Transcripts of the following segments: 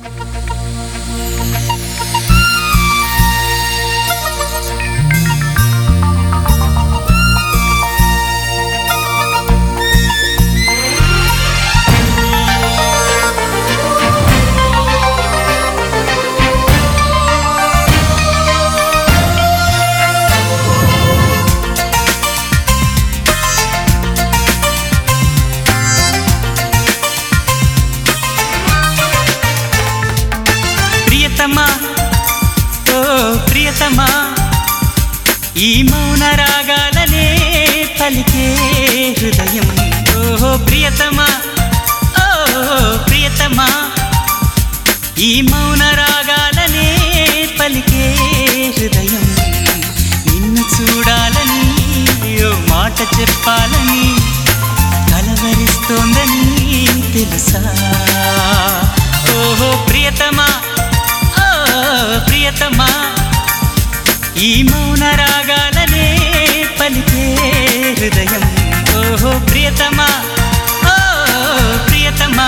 ప్రియతమా ఓ ప్రియతమా ఈ మౌన రాగాలనే పలికే హృదయం ఓ ప్రియతమా ఓ ప్రియతమా ఈ మౌన రాగాలనే పలికే హృదయం నిన్ను చూడాలని ఓ మాట చెప్పాలని కలవరిస్తోందని తెలుసా ఓహో ప్రియతమా ఓ ప్రియతమా ఈ మౌన రాగాలనే పలికే హృదయం ఓహో ప్రియతమా ఓ ప్రియతమా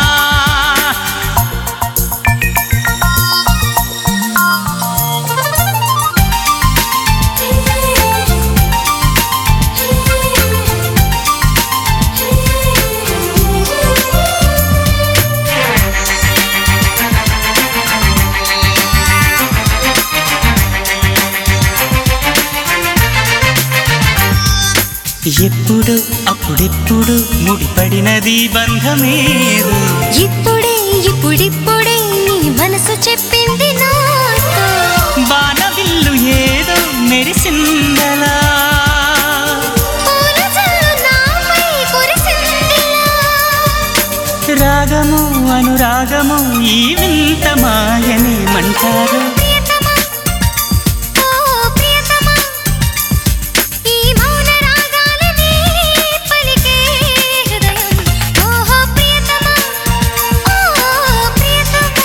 ఎప్పుడు అప్పుడెప్పుడు ముడిపడినది బంధమేదో ఇప్పుడే ఇప్పుడిప్పుడే నీ మనసు చెప్పింది నాతో బాణవిల్లు ఏదో మెరిసిందలా పూల జల్లు నాపై కురిసిందిలా. రాగము అనురాగము ఈ వింత మాయనేమంటారు ప్రియతమా, ఓ ప్రియతమా, ఈ మౌన రాగాలనే పలికే హృదయం. ఓహో ప్రియతమా, ఓ ప్రియతమా.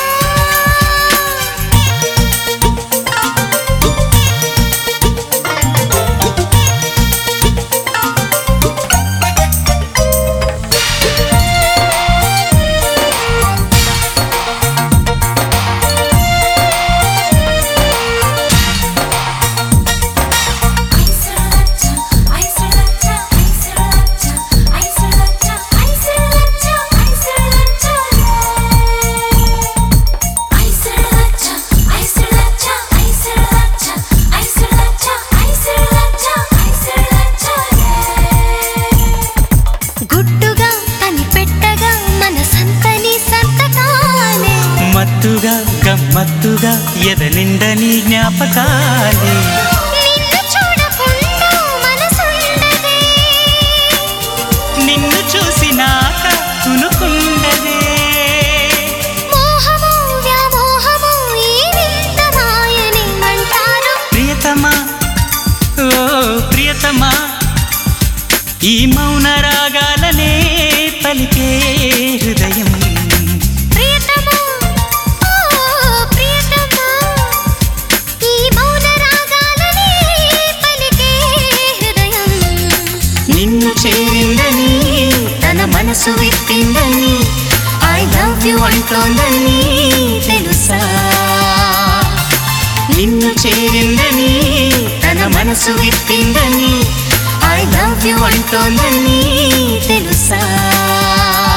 గుట్టుగా కనిపెట్టగా మన సంతని సంతకాలే మత్తుగా గమ్మత్తుగా ఎద నిండని జ్ఞాపకాలే నిన్ను చూడకుండా మనసుండదే నిన్ను చూసినాక తునుకుండదే మోహము వ్యామోహము ఈ వింత మాయనేమంటారు ప్రియతమా ఓ ప్రియతమా ఈ మౌన రాగాలనే పలికే హృదయం ప్రియతమా ఓ ప్రియతమా ఈ మౌన రాగాలనే పలికే హృదయం నిన్ను చేరిందని తన మనసు విప్పిందని ఐ లవ్ యు అంటోందని తెలుసా నిన్ను చేరిందని తన మనసు విప్పిందని ఐ లవ్ యు అంటోందని తెలుసా